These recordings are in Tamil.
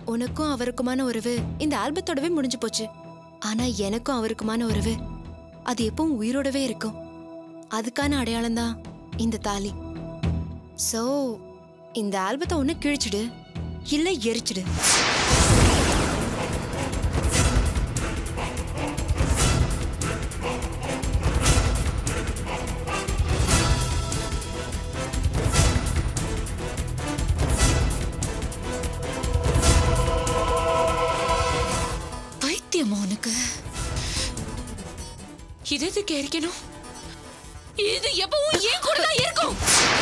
உனக்கும் அவருக்குமான உறவு இந்த ஆல்பத்தோடவே முடிஞ்சு போச்சு ஆனா எனக்கும் அவருக்குமான உறவு அது எப்பவும் உயிரோடவே இருக்கும் அதுக்கான அடையாளம் தான் இந்த தாலி சோ இந்த ஆல்பத்தை ஒண்ணு கிழிச்சிடு இல்ல எரிச்சிடு பைத்தியமா உனக்கு இது எதுக்கு எரிக்கணும் இது எப்பவும் ஏன் கூட தான் இருக்கும்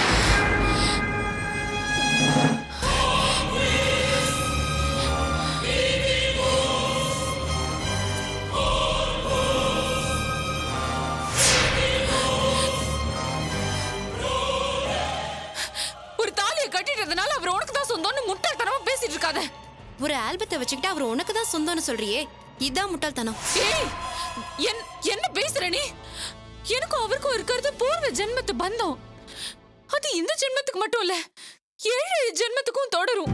ஒரு தாலியை கட்டிட்டதுனால அவர் உனக்கு தான் சொந்தம்னு முட்டாள்தனமா பேசிட்டு இருக்காத ஒரு ஆல்பத்தை வச்சுக்கிட்டு அவர் உனக்கு தான் சொந்தம்னு சொல்றியே இதான் முட்டாள்தனம் ஏய் என் என்ன பேசுற நீ எனக்கும் அவருக்கும் இருக்கிறது பூர்வ ஜென்மத்து பந்தம் அது இந்த ஜென்மத்துக்கு மட்டும் இல்ல ஏழு ஏழு ஜென்மத்துக்கும் தொடரும்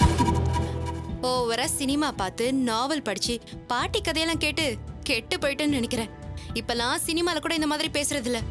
ஓவரா சினிமா பார்த்து நாவல் படிச்சு பாட்டி கதையெல்லாம் கேட்டு கெட்டு போயிட்டேன்னு நினைக்கிறேன் இப்பெல்லாம் சினிமால கூட இந்த மாதிரி பேசுறது இல்ல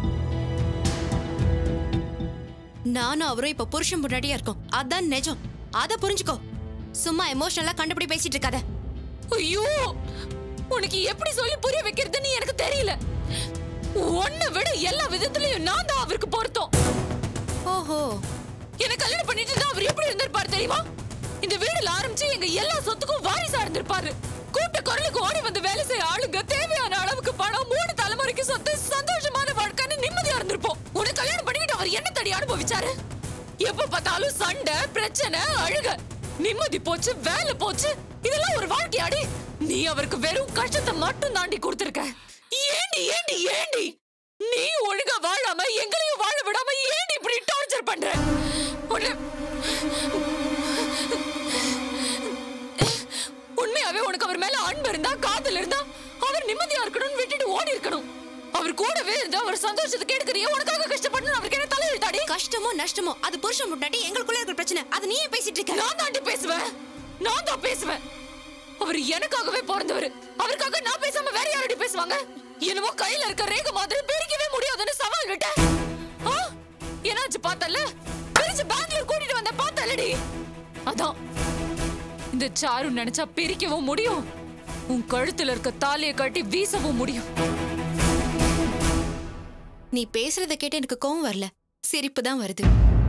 நானும் அவரும் இப்ப புருஷன் முன்னாடியா இருக்கோம் அதான் நிஜம் அத புரிஞ்சுக்கோ சும்மா எமோஷனலா கண்டுபிடி பேசிட்டு இருக்காத ஐயோ உனக்கு எப்படி சொல்லி புரிய வைக்கிறதுன்னு எனக்கு தெரியல உன்னை விட எல்லா விதத்துலயும் நான் தான் அவருக்கு பொருத்தம் ஓஹோ என்ன கல்யாணம் பண்ணிட்டு இருந்தா அவர் எப்படி இருந்திருப்பாரு தெரியுமா இந்த வீடுல ஆரம்பிச்சு எங்க எல்லா சொத்துக்கும் வாரிசா இருந்திருப்பாரு கூட்ட குரலுக்கு ஓடி வந்து வேலை செய்ய ஆளுங்க தேவையான அளவுக்கு பணம் மூணு தலைமுறைக்கு சொத்து சந்தோஷமான வாழ்க்கைன்னு நிம்மதியா இருந்திருப்போம் உனக்கு கல்யாணம் பண்ணிக்கிட்டு அவர் என்ன தடி அனுபவிச்சாரு எப்ப பார்த்தாலும் சண்டை பிரச்சனை அழுக நிம்மதி போச்சு வேலை போச்சு இதெல்லாம் ஒரு வாழ்க்கையாடி நீ அவருக்கு வெறும் கஷ்டத்தை மட்டும் தாண்டி கொடுத்திருக்க ஏண்டி ஏண்டி ஏண்டி நீ ஒழுங்கா வாழாம எங்களையும் வாழ விடாம ஏண்டி இப்படி டார்ச்சர் பண்ற உன்னை உண்மையாவே உனக்கு அவர் மேல அன்பு இருந்தா காதல் இருந்தா அவர் நிம்மதியா இருக்கணும்னு விட்டுட்டு ஓடி இருக்கணும் அவர் கூடவே இருந்து அவர் சந்தோஷத்துக்கு எடுக்கிறிய உனக்காக கஷ்டப்படணும் அவருக்கு என்ன தலையெழுத்தாடி கஷ்டமோ நஷ்டமோ அது புருஷன் முன்னாடி எங்களுக்குள்ள இருக்கிற பிரச்சனை அது நீயே பேசிட்டு இருக்க நான் தாண்டி பேசுவேன் நான் தான் பேசுவேன் அவர் எனக்காகவே பிறந்தவர் அவருக்காக நான் பேசாம வேற யாரடி பேசுவாங்க என்னமோ கையில இருக்க ரேக மாதிரி பிரிக்கவே முடியாதுன்னு சவால் விட்டேன் ஆ? என்னாச்சு பார்த்தல பிரிச்சு பெங்களூர் கூட்டிட்டு வந்த பார்த்தலடி அதான் இந்த சாரு நினைச்சா பிரிக்கவும் முடியும் உன் கழுத்துல இருக்க தாலியை கட்டி வீசவும் முடியும் நீ பேசுறத கேட்டு எனக்கு கோவம் வரல சிரிப்பு தான் வருது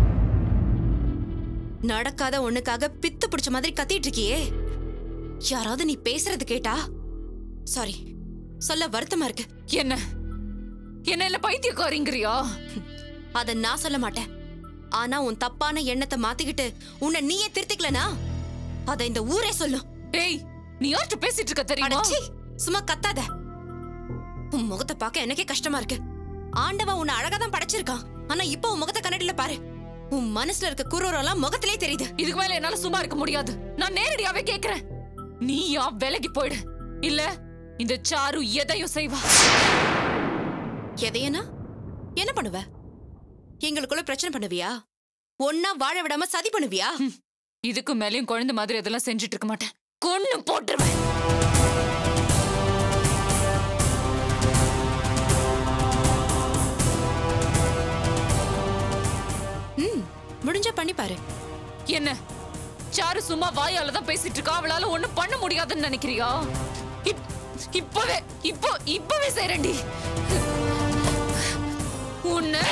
நடக்காத ஒண்ணுக்காக பித்து பிடிச்ச மாதிரி கத்திட்டு இருக்கியே யாராவது நீ பேசுறது கேட்டா சாரி சொல்ல வருத்தமா இருக்கு என்ன என்ன இல்ல பைத்தியக்காரிங்கிறியா அத நான் சொல்ல மாட்டேன் ஆனா உன் தப்பான எண்ணத்தை மாத்திக்கிட்டு உன்னை நீயே திருத்திக்கலனா அத இந்த ஊரே சொல்லும் டேய் நீ யார்கிட்ட பேசிட்டு இருக்க தெரியுமா அடச்சீ, சும்மா கத்தாத உன் முகத்தை பார்க்க எனக்கே கஷ்டமா இருக்கு ஆண்டவன் உன்னை அழகா தான் படைச்சிருக்கான் ஆனா இப்போ உன் முகத்தை கண்ணாடியில பாரு உன் மனசுல இருக்க குரூரெல்லாம் முகத்திலே தெரியுது இதுக்கு மேல என்னால சும்மா இருக்க முடியாது நான் நேரடியாவே கேக்குறேன் நீயா விலகி போயிடு இல்ல இந்த சாரு எதையும் செய்வா எதையனா என்ன பண்ணுவ எங்களுக்குள்ள பிரச்சனை பண்ணுவியா ஒன்னா வாழ விடாம சதி பண்ணுவியா இதுக்கு மேலயும் குழந்தை மாதிரி அதெல்லாம் செஞ்சுட்டு இருக்க மாட்டேன் கொன்னு போட்டுருவேன் ம் முடிஞ்சா பண்ணி பாரு என்ன சாரு சும்மா வாயால தான் பேசிட்டு இருக்கா அவளால ஒண்ணும் பண்ண முடியாதுன்னு நினைக்கிறியா இப்- இப்பவே இப்போ இப்பவே செய்றேன்டி உன்னை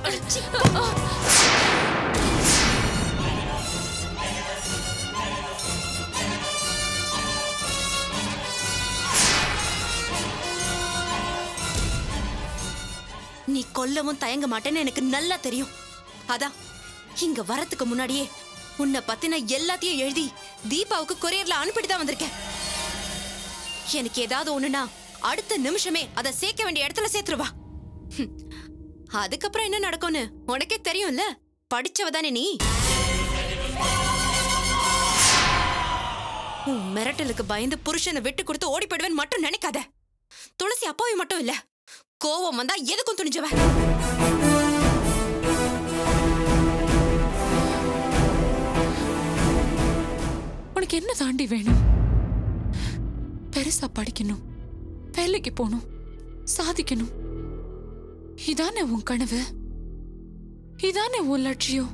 நீ கொல்லவும் தயங்க மாட்டேன்னு எனக்கு நல்லா தெரியும் அதான் இங்க வரதுக்கு முன்னாடியே உன்னை பத்தின எல்லாத்தையும் எழுதி தீபாவுக்கு கொரியர்ல அனுப்பிட்டு தான் வந்திருக்கேன் எனக்கு ஏதாவது ஒண்ணுனா அடுத்த நிமிஷமே அதை சேர்க்க வேண்டிய இடத்துல சேர்த்துருவா ஹம். அதுக்கப்புறம் என்ன நடக்கும்னு உனக்கே தெரியும்ல படிச்சவ தானே நீ உன் மிரட்டலுக்கு பயந்து புருஷனை விட்டு கொடுத்து ஓடி போயிடுவேன்னு மட்டும் நினைக்காத துளசி அப்பாவி மட்டும் இல்ல கோவம் வந்தா எதுக்கும் துணிஞ்சவ உனக்கு என்ன தாண்டி வேணும் பெருசா படிக்கணும் வேலைக்கு போகணும் சாதிக்கணும் இதானே உன் கனவு இதானே உன் லட்சியம்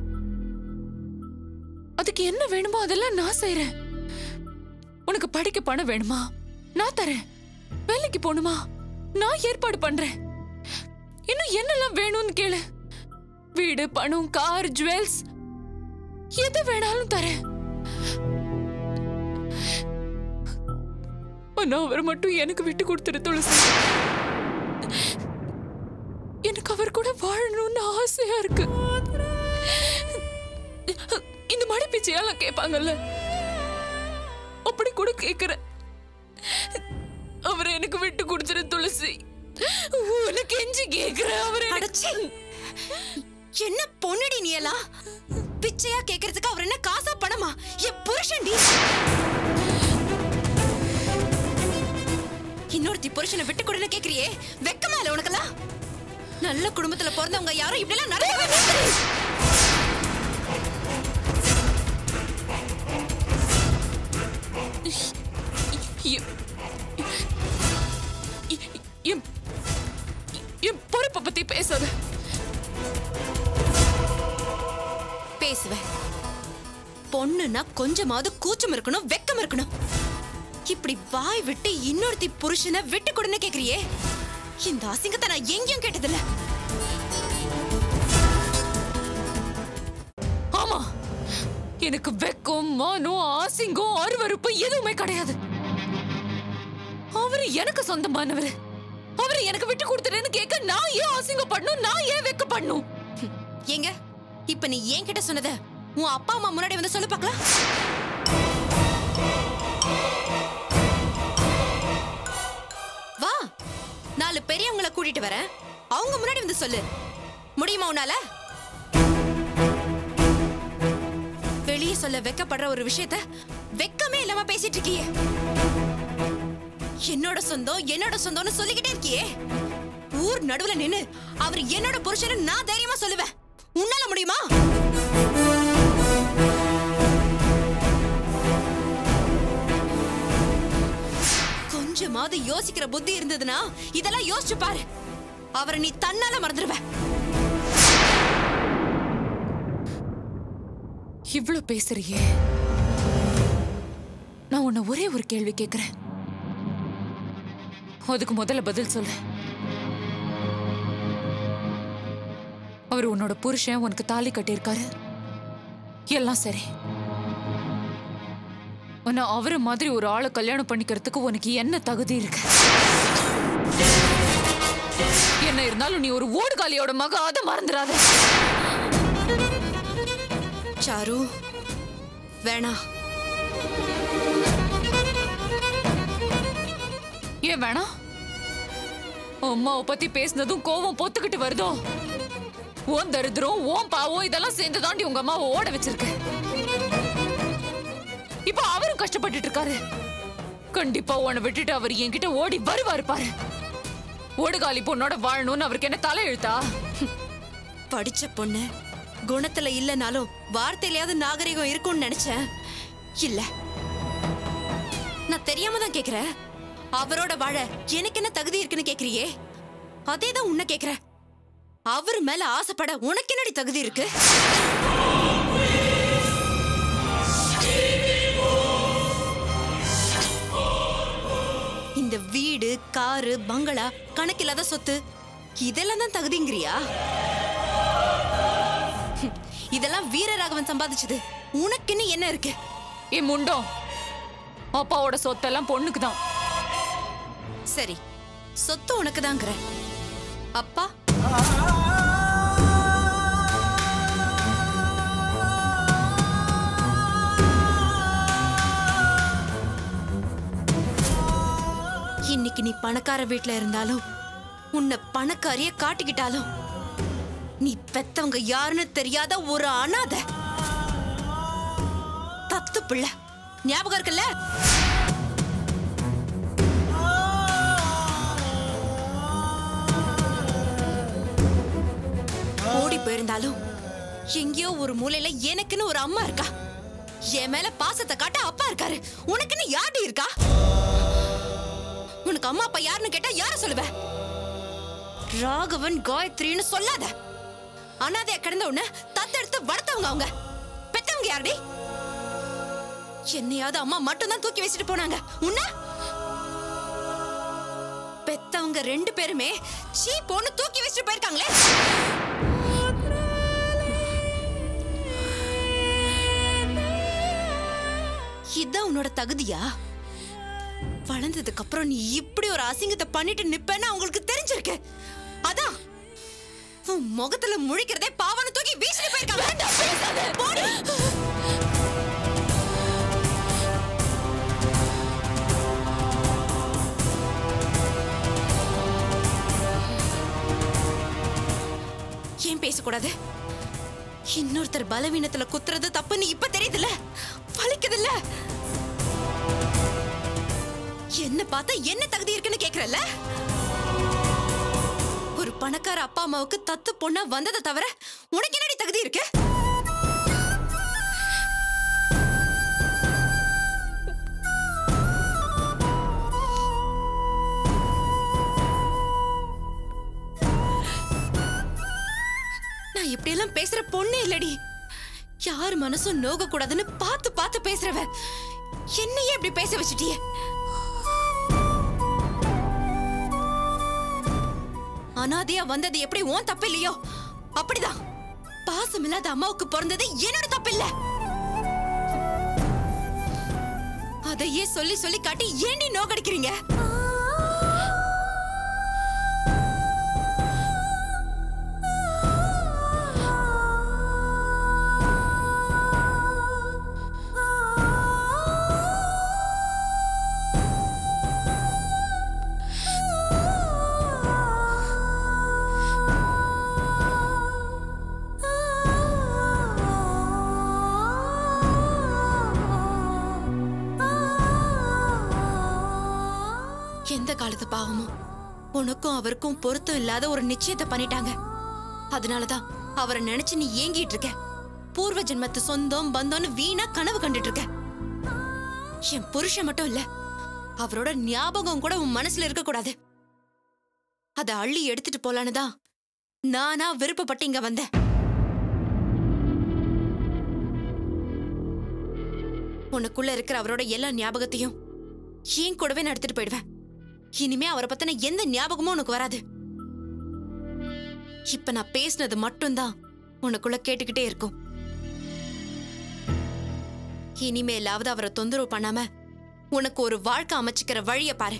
அதுக்கு என்ன வேணுமோ அதெல்லாம் நான் செய்றேன் உனக்கு படிக்க பணம் வேணுமா நான் தரேன் வேலைக்கு போகணுமா நான் ஏற்பாடு பண்றேன் இன்னும் என்னெல்லாம் வேணும்னு கேளு வீடு பணம் கார் ஜுவல்ஸ் எது வேணாலும் தரேன் ஆனா அவர் மட்டும் எனக்கு விட்டு கொடுத்துரு துளசி எனக்கு அவர் கூட வாழணும்னு ஆசையா இருக்கு இந்த மடி பிச்சையெல்லாம் கேட்பாங்கல்ல அப்படி கூட கேக்குறேன் அவரை எனக்கு விட்டு கொடுத்துரு துளசி உனக்கு எஞ்சி கேக்குறேன் அவரை எனக்கு- அடச்சே என்ன பொண்ணுடி நீ எல்லாம் பிச்சையா கேக்குறதுக்கு அவர் என்ன காசா பணமா என் புருஷன்டி இன்னொருத்தி புருஷனை விட்டு கொடுன்னு கேக்குறியே வெக்கமா இல்ல உனக்கெல்லாம் நல்ல குடும்பத்துல பிறந்தவங்க யாரும் இப்படி எல்லாம் நடக்கவே மாட்டாங்க. என்- என்- என் பொறுப்பை பத்தி பேசாத பேசுவேன் பொண்ணுன்னா கொஞ்சமாவது கூச்சம் இருக்கணும் வெக்கம் இருக்கணும் இப்படி வாய் விட்டு இன்னொருத்தி புருஷனை விட்டு கொடுன்னு கேக்குறியே இந்த அசிங்கத்தை நான் எங்கேயும் கேட்டதில்ல ஆமா எனக்கு வெக்கம் மானம் ஆசிங்கம் அருவருப்பு எதுவுமே கிடையாது அவரு எனக்கு சொந்தமானவர் அவரு எனக்கு விட்டு கொடுத்துட்டேன்னு கேட்க நான் ஏன் அசிங்கப்படணும் நான் ஏன் வெக்கப்படணும் ஏங்க இப்ப நீ ஏன் கிட்ட சொன்னத உன் அப்பா அம்மா முன்னாடி வந்து சொல்லு பார்க்கலாம் வா நாலு பெரியவங்கள கூட்டிட்டு வரேன் அவங்க முன்னாடி வந்து சொல்லு முடியுமா உன்னால வெளியே சொல்ல வெக்கப்படுற ஒரு விஷயத்த வெக்கமே இல்லாம பேசிட்டு இருக்கியே என்னோட சொந்தம் என்னோட சொந்தம்னு சொல்லிக்கிட்டே இருக்கியே ஊர் நடுவுல நின்னு அவர் என்னோட புருஷன் நான் தைரியமா சொல்லுவேன் உன்னால முடியுமா கொஞ்சமாவது யோசிக்கிற புத்தி இருந்ததுன்னா இதெல்லாம் யோசிச்சு பாரு அவரை நீ தன்னால மறந்துடுவ இவ்ளோ பேசுறியே நான் உன்னை ஒரே ஒரு கேள்வி கேக்குறேன் அதுக்கு முதல்ல பதில் சொல்லு அவர் உன்னோட புருஷன் உனக்கு தாலி கட்டியிருக்காரு எல்லாம் சரி ஆனா அவரை மாதிரி ஒரு ஆளை கல்யாணம் பண்ணிக்கிறதுக்கு உனக்கு என்ன தகுதி இருக்கு என்ன இருந்தாலும் நீ ஒரு ஓடுகாலியோட மக அதை மறந்துடாத சாரு வேணா ஏன் வேணாம் அம்மாவை பத்தி பேசினதும் கோவம் பொத்துக்கிட்டு வருதோ ஓன் தரித்திரம் ஓன் பாவம் இதெல்லாம் சேர்ந்து தாண்டி உங்க அம்மாவை ஓட வச்சிருக்க இப்ப அவரும் கஷ்டப்பட்டுட்டு இருக்காரு கண்டிப்பா உன்னை விட்டுட்டு அவர் என்கிட்ட ஓடி வருவாரு பாரு ஓடுகாலி பொண்ணோட வாழணும்னு அவருக்கு என்ன தலை எழுத்தா படிச்ச பொண்ணு குணத்துல இல்லனாலும் வார்த்தையிலயாவது நாகரிகம் இருக்கும்னு நினைச்சேன் இல்ல நான் தெரியாம தான் கேக்குறேன் அவரோட வாழ எனக்கு என்ன தகுதி இருக்குன்னு கேக்குறியே அதேதான் உன்னை கேக்குறேன் அவர் மேல ஆசைப்பட உனக்கு என்னடி தகுதி இருக்கு இந்த வீடு காரு பங்களா கணக்கில்லாத சொத்து இதெல்லாம் தான் தகுதிங்கிறியா இதெல்லாம் வீரராகவன் சம்பாதிச்சது உனக்குன்னு என்ன இருக்கு என் முண்டம் அப்பாவோட சொத்தெல்லாம் பொண்ணுக்கு தான் சரி சொத்து உனக்கு தாங்கிற அப்பா இன்னைக்கு நீ பணக்கார வீட்ல இருந்தாலும் உன்னை பணக்காரிய காட்டிக்கிட்டாலும் நீ பெத்தவங்க யாருன்னு தெரியாத ஒரு அனாதை தத்து பிள்ளை ஞாபகம் இருக்குல்ல ஓடி போயிருந்தாலும் எங்கேயோ ஒரு மூலையில எனக்குன்னு ஒரு அம்மா இருக்கா என் மேல பாசத்தை காட்ட அப்பா இருக்காரு உனக்குன்னு யாரு இருக்கா உனக்கு அம்மா அப்பா யாருன்னு கேட்டா யார சொல்லுவ ராகவன் காயத்ரின்னு சொல்லாத அனாதையா கிடந்த உன்ன தத்தெடுத்து வளர்த்தவங்க அவங்க பெத்தவங்க யாருடி என்னையாவது அம்மா மட்டும்தான் தூக்கி வச்சுட்டு போனாங்க உன்ன பெத்தவங்க ரெண்டு பேருமே சீ பொண்ணு தூக்கி வச்சுட்டு போயிருக்காங்களே இதான் உன்னோட தகுதியா வளர்ந்ததுக்கு அப்புறம் நீ இப்படி ஒரு அசிங்கத்தை பண்ணிட்டு நிப்பேன்னு அவங்களுக்கு தெரிஞ்சிருக்கு அதான் உன் முகத்துல முழிக்கிறதே பாவனை தூக்கி வீசிட்டு போயிருக்காங்க போடி. ஏன் பேசக்கூடாது இன்னொருத்தர் பலவீனத்துல குத்துறது தப்புன்னு இப்ப தெரியுதுல்ல வலிக்குதுல்ல என்ன பார்த்தா என்ன தகுதி இருக்குன்னு கேக்குறல்ல ஒரு பணக்கார அப்பா அம்மாவுக்கு தத்து பொண்ணா வந்ததை தவிர உனக்கு என்னடி தகுதி இருக்கு நான் இப்படியெல்லாம் பேசுற பொண்ணே இல்லடி யார் மனசும் நோக கூடாதுன்னு பார்த்து பார்த்து பேசுறவ என்னையே இப்படி பேச வச்சுட்டியே அனாதையா வந்தது எப்படி உன் தப்பு இல்லையோ அப்படிதான் பாசம் இல்லாத அம்மாவுக்கு பிறந்தது என்னோட தப்பு இல்ல அதையே சொல்லி சொல்லி காட்டி ஏண்டி நோக்கடிக்கிறீங்க எந்த காலத்து பாவமோ உனக்கும் அவருக்கும் பொருத்தம் இல்லாத ஒரு நிச்சயத்தை பண்ணிட்டாங்க அதனாலதான் அவரை நினைச்சு நீ ஏங்கிட்டு இருக்க பூர்வ ஜென்மத்து சொந்தம் பந்தம்னு வீணா கனவு கண்டுட்டு இருக்க என் புருஷன் மட்டும் இல்ல அவரோட ஞாபகம் கூட உன் மனசுல இருக்க கூடாது அத அள்ளி எடுத்துட்டு போலான்னு தான் நானா விருப்பப்பட்டு இங்க வந்தேன் உனக்குள்ள இருக்கிற அவரோட எல்லா ஞாபகத்தையும் ஏன் கூடவே நான் எடுத்துட்டு போயிடுவேன் இனிமே அவரை பத்தின எந்த ஞாபகமும் உனக்கு வராது இப்ப நான் பேசினது மட்டும்தான் உனக்குள்ள கேட்டுக்கிட்டே இருக்கும் இனிமேலாவது அவரை தொந்தரவு பண்ணாம உனக்கு ஒரு வாழ்க்கை அமைச்சுக்கிற வழிய பாரு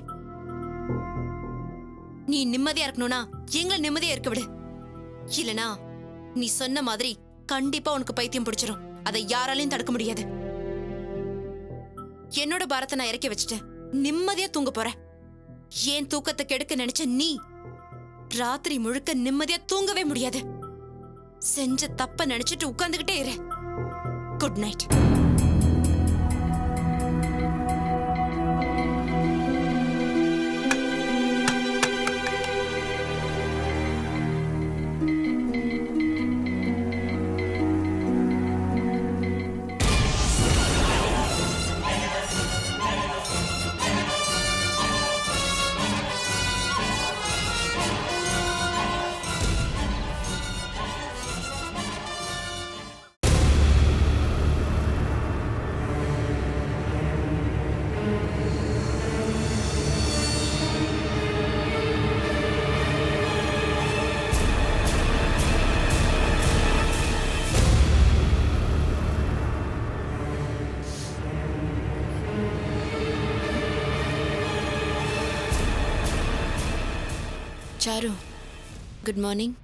நீ நிம்மதியா இருக்கணும்னா எங்களை நிம்மதியா இருக்க விடு இல்லனா நீ சொன்ன மாதிரி கண்டிப்பா உனக்கு பைத்தியம் பிடிச்சிரும் அதை யாராலையும் தடுக்க முடியாது என்னோட பாரத்தை நான் இறக்கி வச்சுட்டேன் நிம்மதியா தூங்க போறேன் ஏன் தூக்கத்தை கெடுக்க நினைச்ச நீ ராத்திரி முழுக்க நிம்மதியா தூங்கவே முடியாது செஞ்ச தப்ப நினைச்சிட்டு உட்கார்ந்துகிட்டே இரு good night sir good morning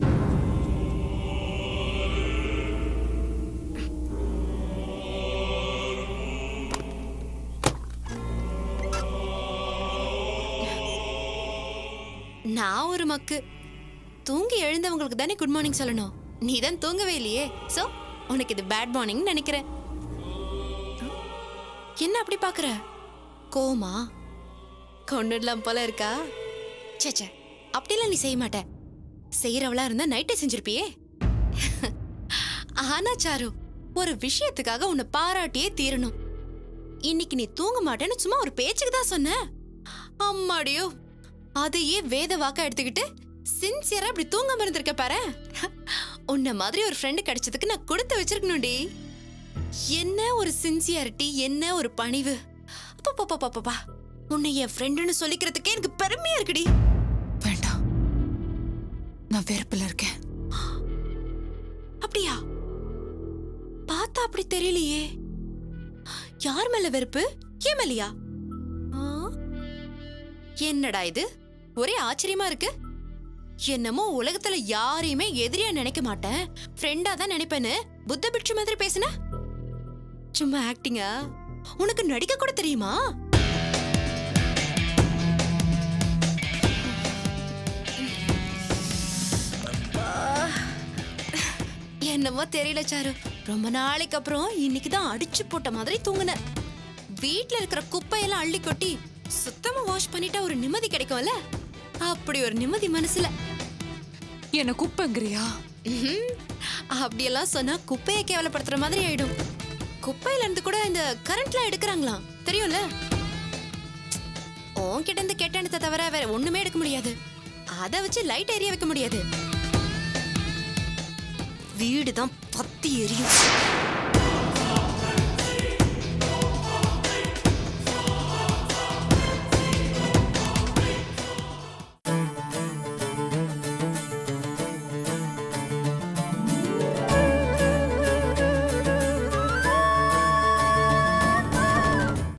நான் ஒரு மக்கு தூங்கி எழுந்தவங்களுக்கு தானே குட் மார்னிங் சொல்லணும் நீ தான் தூங்கவே இல்லையே சோ உனக்கு இது பேட் மார்னிங் நினைக்கிறேன் என்ன அப்படி பாக்குற கோமா கொண்டுடலாம் போல இருக்கா சேச்சே அப்படிலாம் நீ செய்ய மாட்ட செய்யறவளா இருந்தா நைட்டே செஞ்சிருப்பியே ஆனா சாரு ஒரு விஷயத்துக்காக உன்னை பாராட்டியே தீரணும் இன்னைக்கு நீ தூங்க மாட்டேன்னு சும்மா ஒரு பேச்சுக்கு தான் சொன்ன அம்மாடியோ அதையே வேத வாக்கா எடுத்துக்கிட்டு சின்சியரா இப்படி தூங்காம இருந்திருக்க பாரு உன்ன மாதிரி ஒரு ஃப்ரெண்டு கிடைச்சதுக்கு நான் கொடுத்து வச்சிருக்கணும்டி என்ன ஒரு சின்சியாரிட்டி என்ன ஒரு பணிவு அப்பா உன்னை என் ஃப்ரெண்டுன்னு சொல்லிக்கிறதுக்கே எனக்கு பெருமையா இருக்குடி வேண்டாம் நான் வெறுப்புல இருக்கேன் அப்படியா பார்த்தா அப்படி தெரியலையே யார் மேல வெறுப்பு ஏன் மேலையா ஆ? என்னடா இது ஒரே ஆச்சரியமா இருக்கு என்னமோ உலகத்துல யாரையுமே எதிரியா நினைக்க மாட்டேன் ஃப்ரெண்டா தான் நினைப்பேன்னு புத்த பிட்சு மாதிரி பேசுன சும்மா ஆக்டிங்கா உனக்கு நடிக்க கூட தெரியுமா என்னமோ தெரியல சாரு ரொம்ப நாளைக்கு அப்புறம் இன்னைக்கு தான் அடிச்சு போட்ட மாதிரி தூங்குனேன் வீட்ல இருக்கிற குப்பையெல்லாம் அள்ளி கொட்டி சுத்தமா வாஷ் பண்ணிட்டா ஒரு நிம்மதி கிடைக்கும்ல அப்படி ஒரு நிம்மதி மனசுல என்ன குப்பைங்கிறியா ம்ஹும். அப்படியெல்லாம் சொன்னா குப்பையை கேவலப்படுத்துற மாதிரி ஆயிடும் குப்பையில இருந்து கூட இந்த கரண்ட்லாம் எடுக்கிறாங்களாம் தெரியும்ல உன்கிட்ட இருந்து கெட்டணத்தை தவிர வேற ஒண்ணுமே எடுக்க முடியாது அதை வச்சு லைட் எரிய வைக்க முடியாது வீடு தான் பத்தி எரியும்